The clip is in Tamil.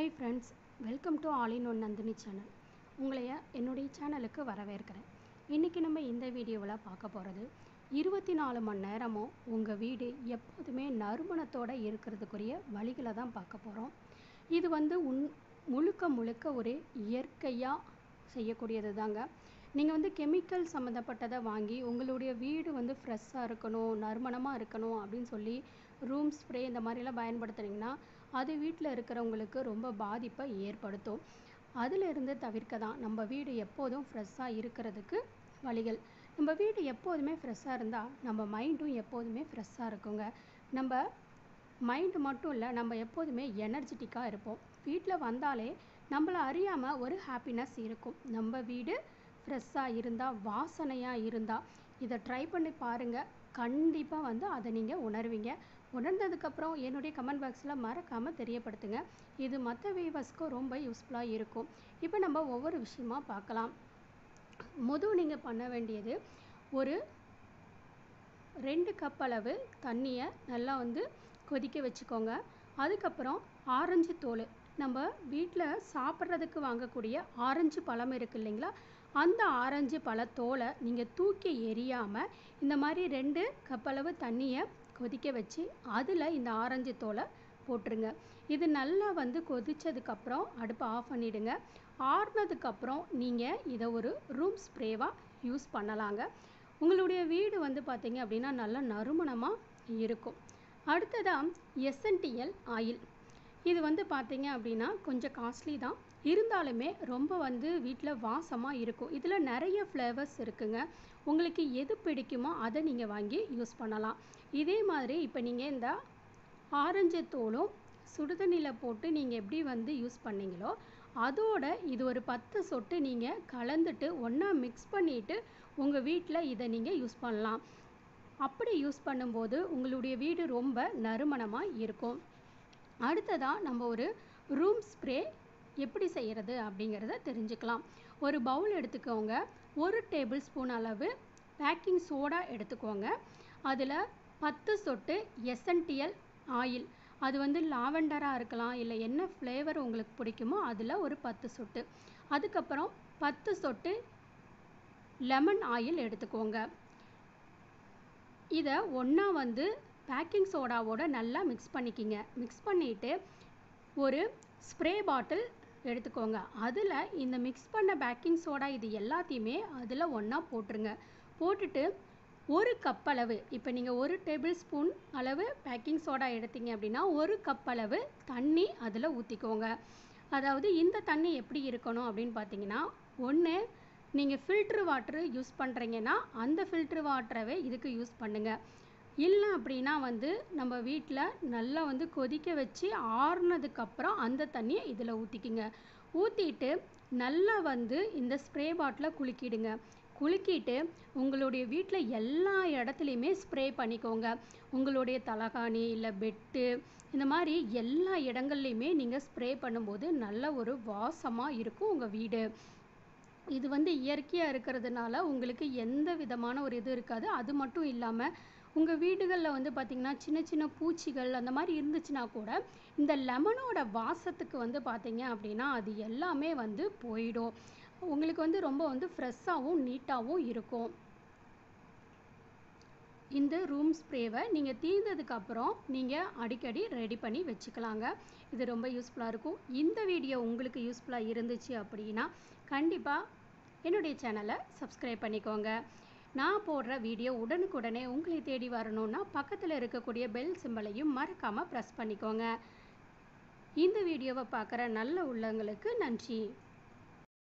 hi friends welcome to all in one Nandini channel உங்களைய என்னுடைய சேனலுக்கு வரவேற்கிறேன் இன்றைக்கி நம்ம இந்த வீடியோவில் பார்க்க போகிறது இருபத்தி நாலு மணி நேரமும் உங்கள் வீடு எப்போதுமே நறுமணத்தோடு இருக்கிறதுக்குரிய வழிகளை தான் பார்க்க போகிறோம் இது வந்து உன் முழுக்க முழுக்க ஒரு இயற்கையாக செய்யக்கூடியது தாங்க நீங்கள் வந்து கெமிக்கல் சம்மந்தப்பட்டதை வாங்கி உங்களுடைய வீடு வந்து ஃப்ரெஷ்ஷாக இருக்கணும் நறுமணமாக இருக்கணும் அப்படின்னு சொல்லி ரூம் ஸ்ப்ரே இந்த மாதிரிலாம் பயன்படுத்துனீங்கன்னா அது வீட்டில் இருக்கிறவங்களுக்கு ரொம்ப பாதிப்பை ஏற்படுத்தும் அதிலிருந்து தவிர்க்க தான் நம்ம வீடு எப்போதும் ஃப்ரெஷ்ஷாக இருக்கிறதுக்கு வழிகள் நம்ம வீடு எப்போதுமே ஃப்ரெஷ்ஷாக இருந்தால் நம்ம மைண்டும் எப்போதுமே ஃப்ரெஷ்ஷாக இருக்குங்க நம்ம மைண்டு மட்டும் இல்லை நம்ம எப்போதுமே எனர்ஜெட்டிக்காக இருப்போம் வீட்டில் வந்தாலே நம்மளை அறியாமல் ஒரு ஹாப்பினஸ் இருக்கும் நம்ம வீடு ஃப்ரெஷ்ஷாக இருந்தால் வாசனையாக இருந்தால் இதை ட்ரை பண்ணி பாருங்கள் கண்டிப்பாக வந்து அதை நீங்கள் உணர்வீங்க உணர்ந்ததுக்கப்புறம் என்னுடைய கமெண்ட் பாக்ஸில் மறக்காமல் தெரியப்படுத்துங்க இது மற்ற வீவர்ஸ்க்கும் ரொம்ப யூஸ்ஃபுல்லாக இருக்கும் இப்போ நம்ம ஒவ்வொரு விஷயமா பார்க்கலாம் முதல் நீங்கள் பண்ண வேண்டியது ஒரு ரெண்டு கப் அளவு தண்ணியை நல்லா வந்து கொதிக்க வச்சுக்கோங்க அதுக்கப்புறம் ஆரஞ்சு தோல் நம்ம வீட்டில் சாப்பிட்றதுக்கு வாங்கக்கூடிய ஆரஞ்சு பழம் இருக்கு இல்லைங்களா அந்த ஆரஞ்சு பழத்தோலை நீங்கள் தூக்கி எரியாமல் இந்த மாதிரி ரெண்டு கப்பளவு தண்ணியை கொதிக்க வச்சு அதில் இந்த ஆரஞ்சு தோலை போட்டுருங்க இது நல்லா வந்து கொதித்ததுக்கப்புறம் அடுப்பை ஆஃப் பண்ணிவிடுங்க ஆறுனதுக்கப்புறம் நீங்கள் இதை ஒரு ரூம் ஸ்ப்ரேவாக யூஸ் பண்ணலாங்க உங்களுடைய வீடு வந்து பார்த்தீங்க அப்படின்னா நல்லா நறுமணமாக இருக்கும் அடுத்ததாக எஸ்என்டிஎல் ஆயில் இது வந்து பார்த்தீங்க அப்படின்னா கொஞ்சம் காஸ்ட்லி தான் இருந்தாலுமே ரொம்ப வந்து வீட்டில் வாசமாக இருக்கும் இதில் நிறைய ஃப்ளேவர்ஸ் இருக்குங்க உங்களுக்கு எது பிடிக்குமோ அதை நீங்கள் வாங்கி யூஸ் பண்ணலாம் இதே மாதிரி இப்போ நீங்கள் இந்த ஆரஞ்சு தோலும் சுடுதண்ணியில் போட்டு நீங்கள் எப்படி வந்து யூஸ் பண்ணீங்களோ அதோட இது ஒரு பத்து சொட்டு நீங்கள் கலந்துட்டு ஒன்றா மிக்ஸ் பண்ணிவிட்டு உங்கள் வீட்டில் இதை நீங்கள் யூஸ் பண்ணலாம் அப்படி யூஸ் பண்ணும்போது உங்களுடைய வீடு ரொம்ப நறுமணமாக இருக்கும் அடுத்ததாக நம்ம ஒரு ரூம் ஸ்ப்ரே எப்படி செய்கிறது அப்படிங்கிறத தெரிஞ்சுக்கலாம் ஒரு பவுல் எடுத்துக்கோங்க ஒரு டேபிள் ஸ்பூன் அளவு பேக்கிங் சோடா எடுத்துக்கோங்க அதில் பத்து சொட்டு எசன்டியல் ஆயில் அது வந்து லாவெண்டராக இருக்கலாம் இல்லை என்ன ஃப்ளேவர் உங்களுக்கு பிடிக்குமோ அதில் ஒரு பத்து சொட்டு அதுக்கப்புறம் பத்து சொட்டு லெமன் ஆயில் எடுத்துக்கோங்க இதை ஒன்றா வந்து பேக்கிங் சோடாவோட நல்லா மிக்ஸ் பண்ணிக்கிங்க மிக்ஸ் பண்ணிவிட்டு ஒரு ஸ்ப்ரே பாட்டில் எடுத்துக்கோங்க அதில் இந்த மிக்ஸ் பண்ண பேக்கிங் சோடா இது எல்லாத்தையுமே அதில் ஒன்றா போட்டுருங்க போட்டுட்டு ஒரு கப் அளவு இப்போ நீங்கள் ஒரு டேபிள் ஸ்பூன் அளவு பேக்கிங் சோடா எடுத்தீங்க அப்படின்னா ஒரு கப் அளவு தண்ணி அதில் ஊற்றிக்கோங்க அதாவது இந்த தண்ணி எப்படி இருக்கணும் அப்படின்னு பார்த்தீங்கன்னா ஒன்று நீங்கள் ஃபில்ட்ரு வாட்ரு யூஸ் பண்ணுறீங்கன்னா அந்த ஃபில்ட்ரு வாட்டரவே இதுக்கு யூஸ் பண்ணுங்கள் இல்லை அப்படின்னா வந்து நம்ம வீட்டில் நல்லா வந்து கொதிக்க வச்சு ஆறுனதுக்கப்புறம் அந்த தண்ணியை இதில் ஊற்றிக்கிங்க ஊற்றிட்டு நல்லா வந்து இந்த ஸ்ப்ரே பாட்டில் குலுக்கிடுங்க குலுக்கிட்டு உங்களுடைய வீட்டில் எல்லா இடத்துலையுமே ஸ்ப்ரே பண்ணிக்கோங்க உங்களுடைய தலகாணி இல்லை பெட்டு இந்த மாதிரி எல்லா இடங்கள்லையுமே நீங்கள் ஸ்ப்ரே பண்ணும்போது நல்ல ஒரு வாசமாக இருக்கும் உங்கள் வீடு இது வந்து இயற்கையாக இருக்கிறதுனால உங்களுக்கு எந்த விதமான ஒரு இது இருக்காது அது மட்டும் இல்லாமல் உங்கள் வீடுகளில் வந்து பார்த்திங்கன்னா சின்ன சின்ன பூச்சிகள் அந்த மாதிரி இருந்துச்சுன்னா கூட இந்த லெமனோட வாசத்துக்கு வந்து பார்த்தீங்க அப்படின்னா அது எல்லாமே வந்து போயிடும் உங்களுக்கு வந்து ரொம்ப வந்து ஃப்ரெஷ்ஷாகவும் நீட்டாகவும் இருக்கும் இந்த ரூம் ஸ்ப்ரேவை நீங்கள் தீர்ந்ததுக்கப்புறம் நீங்கள் அடிக்கடி ரெடி பண்ணி வச்சுக்கலாங்க இது ரொம்ப யூஸ்ஃபுல்லாக இருக்கும் இந்த வீடியோ உங்களுக்கு யூஸ்ஃபுல்லாக இருந்துச்சு அப்படின்னா கண்டிப்பாக என்னுடைய சேனலை சப்ஸ்கிரைப் பண்ணிக்கோங்க நான் போடுற வீடியோ உடனுக்குடனே உங்களை தேடி வரணும்னா பக்கத்தில் இருக்கக்கூடிய பெல் சிம்பலையும் மறக்காமல் ப்ரெஸ் பண்ணிக்கோங்க இந்த வீடியோவை பார்க்குற நல்ல உள்ளங்களுக்கு நன்றி